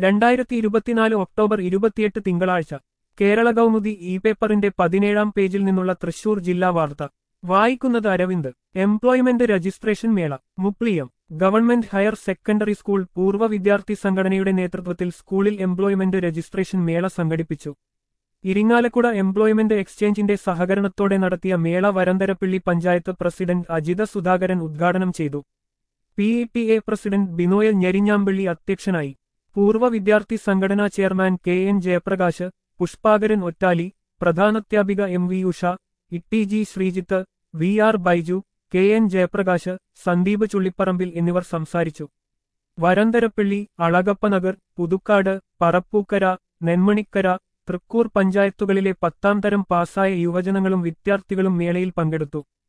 രണ്ടായിരത്തി ഇരുപത്തിനാല് ഒക്ടോബർ ഇരുപത്തിയെട്ട് തിങ്കളാഴ്ച കേരള കൗമുദി ഇ പേപ്പറിന്റെ പതിനേഴാം പേജിൽ നിന്നുള്ള തൃശൂർ ജില്ലാ വാർത്ത വായിക്കുന്നത് അരവിന്ദ് എംപ്ലോയ്മെന്റ് രജിസ്ട്രേഷൻ മേള Mupliyam government higher secondary school പൂർവ്വ വിദ്യാർത്ഥി സംഘടനയുടെ നേതൃത്വത്തിൽ സ്കൂളിൽ എംപ്ലോയ്മെന്റ് രജിസ്ട്രേഷൻ മേള സംഘടിപ്പിച്ചു ഇരിങ്ങാലക്കുട എംപ്ലോയ്മെന്റ് എക്സ്ചേഞ്ചിന്റെ സഹകരണത്തോടെ നടത്തിയ മേള വരന്തരപ്പിള്ളി പഞ്ചായത്ത് പ്രസിഡന്റ് അജിത സുധാകരൻ ഉദ്ഘാടനം ചെയ്തു P E T A president Binoyal Njerinjampally അധ്യക്ഷനായി പൂർവ്വ വിദ്യാർത്ഥി സംഘടനാ chairman K N Jayaprakash Pushpakaran Ottali പ്രധാനാധ്യാപിക M V Usha Itty G Sreejith V R Baiju K N Jayaprakash Sandeep Chullipparambil എന്നിവർ സംസാരിച്ചു വരന്തരപ്പിള്ളി അളഗപ്പനഗർ പുതുക്കാട് പറപ്പൂക്കര നെന്മണിക്കര തൃക്കൂർ പഞ്ചായത്തുകളിലെ പത്താം തരം പാസായ യുവജനങ്ങളും വിദ്യാർത്ഥികളും മേളയിൽ പങ്കെടുത്തു